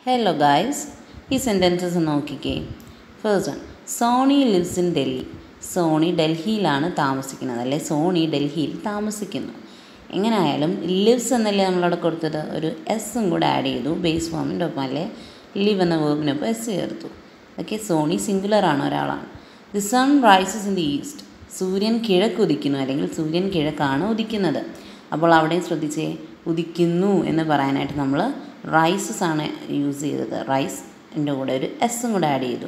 hello guys ഈ sentences നോക്കിക്കേ first one Soni lives in Delhi Soni ഡൽഹിയിലാണ് താമസിക്കുന്നത് അല്ലെ സോണി ഡൽഹിയിൽ താമസിക്കുന്നു എങ്ങനെയായാലും ലിവ്സ് എന്നല്ലേ നമ്മളവിടെ കൊടുത്തത് ഒരു എസ്സും കൂടെ ആഡ് ചെയ്തു ബേസ് ഫോമിൻ്റെ ഒപ്പം അല്ലേ ലിവ് എന്ന വേർബിനൊപ്പം എസ് ചേർത്തു ഓക്കെ സോണി സിംഗുലർ ആണ് ഒരാളാണ് the sun rises in the east സൂര്യൻ കിഴക്ക് ഉദിക്കുന്നു അല്ലെങ്കിൽ സൂര്യൻ കിഴക്കാണ് ഉദിക്കുന്നത് അപ്പോൾ അവിടെയും ശ്രദ്ധിച്ചേ ഉദിക്കുന്നു എന്ന് പറയാനായിട്ട് നമ്മൾ റൈസസ് ആണ് യൂസ് ചെയ്തത് റൈസ് എൻ്റെ കൂടെ ഒരു എസ്സും കൂടെ ആഡ് ചെയ്തു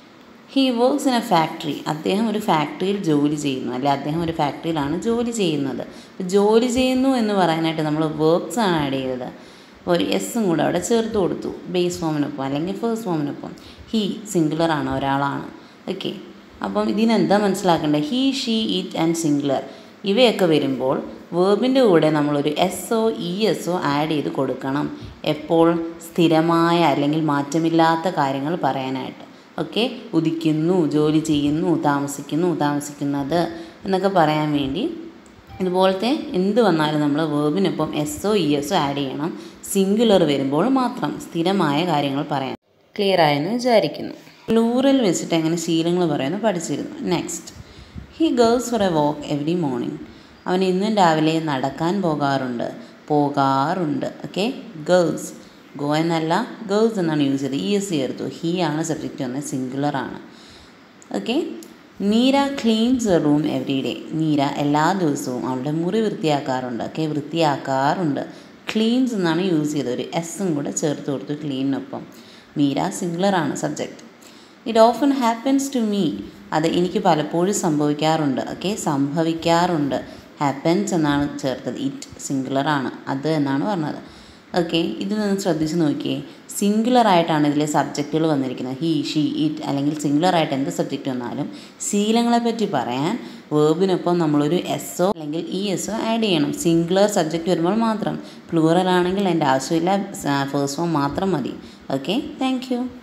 he works in a factory അദ്ദേഹം ഒരു ഫാക്ടറിയിൽ ജോലി ചെയ്യുന്നു അല്ലെ അദ്ദേഹം ഒരു ഫാക്ടറിയിലാണ് ജോലി ചെയ്യുന്നത് അപ്പോൾ ജോലി ചെയ്യുന്നു എന്ന് പറയാനായിട്ട് നമ്മൾ വർക്ക്സ് ആണ് ആഡ് ചെയ്തത് അപ്പോൾ ഒരു എസ്സും കൂടെ അവിടെ ചേർത്ത് കൊടുത്തു ബേസ് ഫോമിനൊപ്പം അല്ലെങ്കിൽ ഫേസ്റ്റ് ഫോമിനൊപ്പം ഹീ സിംഗുലർ ആണ് ഒരാളാണ് ഓക്കെ അപ്പം ഇതിനെന്താ മനസ്സിലാക്കേണ്ടത് he she it and singular ഇവയൊക്കെ വരുമ്പോൾ വേർബിൻ്റെ കൂടെ നമ്മളൊരു എസ് ഒ ഇ എസ് ഒ ആഡ് ചെയ്ത് കൊടുക്കണം എപ്പോൾ സ്ഥിരമായ അല്ലെങ്കിൽ മാറ്റമില്ലാത്ത കാര്യങ്ങൾ പറയാനായിട്ട് ഓക്കെ ഉദിക്കുന്നു ജോലി ചെയ്യുന്നു താമസിക്കുന്നു താമസിക്കുന്നത് എന്നൊക്കെ പറയാൻ വേണ്ടി ഇതുപോലത്തെ എന്ത് വന്നാലും നമ്മൾ വേർബിനൊപ്പം എസ് ഒ ഇ എസ് ഒ ആഡ് ചെയ്യണം സിംഗുലർ വരുമ്പോൾ മാത്രം സ്ഥിരമായ കാര്യങ്ങൾ പറയാൻ ക്ലിയർ ആയെന്ന് വിചാരിക്കുന്നു പ്ലൂറൽ വെച്ചിട്ട് എങ്ങനെ ശീലങ്ങൾ പറയുന്നത് പഠിച്ചിരുന്നു next he goes for a walk every morning അവൻ ഇന്നും രാവിലെ നടക്കാൻ പോകാറുണ്ട് പോകാറുണ്ട് ഓക്കെ ഗേൾസ് ഗോ എന്നല്ല ഗേൾസ് എന്നാണ് യൂസ് ചെയ്തത് ഇ എസ് ചേർത്തു ഹീ ആണ് സബ്ജക്റ്റ് വന്നത് സിംഗുലർ ആണ് okay Meera cleans a room every day Meera എല്ലാ ദിവസവും അവളുടെ മുറി വൃത്തിയാക്കാറുണ്ട് ഓക്കെ വൃത്തിയാക്കാറുണ്ട് ക്ലീൻസ് എന്നാണ് യൂസ് ചെയ്തത് ഒരു എസ്സും കൂടെ ചേർത്ത് കൊടുത്തു ക്ലീനിനൊപ്പം മീര സിംഗുലർ ആണ് subject it often happens to me അത് എനിക്ക് പലപ്പോഴും സംഭവിക്കാറുണ്ട് ഓക്കെ സംഭവിക്കാറുണ്ട് ഹാപ്പൻസ് എന്നാണ് ചേർത്തത് ഇറ്റ് സിംഗുലർ ആണ് അത് എന്നാണ് പറഞ്ഞത് ഓക്കെ ഇത് നിന്ന് ശ്രദ്ധിച്ച് നോക്കിയേ സിംഗുലർ ആയിട്ടാണ് ഇതിലെ സബ്ജക്റ്റുകൾ വന്നിരിക്കുന്നത് ഹീ ഷീ ഇറ്റ് അല്ലെങ്കിൽ സിംഗുലർ ആയിട്ട് എന്ത് സബ്ജക്റ്റ് വന്നാലും ശീലങ്ങളെ പറ്റി പറയാൻ വേർബിനൊപ്പം നമ്മളൊരു എസ് ഒ അല്ലെങ്കിൽ ഇ എസ് ഒ ആഡ് ചെയ്യണം സിംഗുലർ സബ്ജക്റ്റ് വരുമ്പോൾ മാത്രം പ്ലൂറൽ ആണെങ്കിൽ അതിൻ്റെ ആവശ്യമില്ല ഫേസ്റ്റ് ഫോം മാത്രം മതി ഓക്കെ താങ്ക്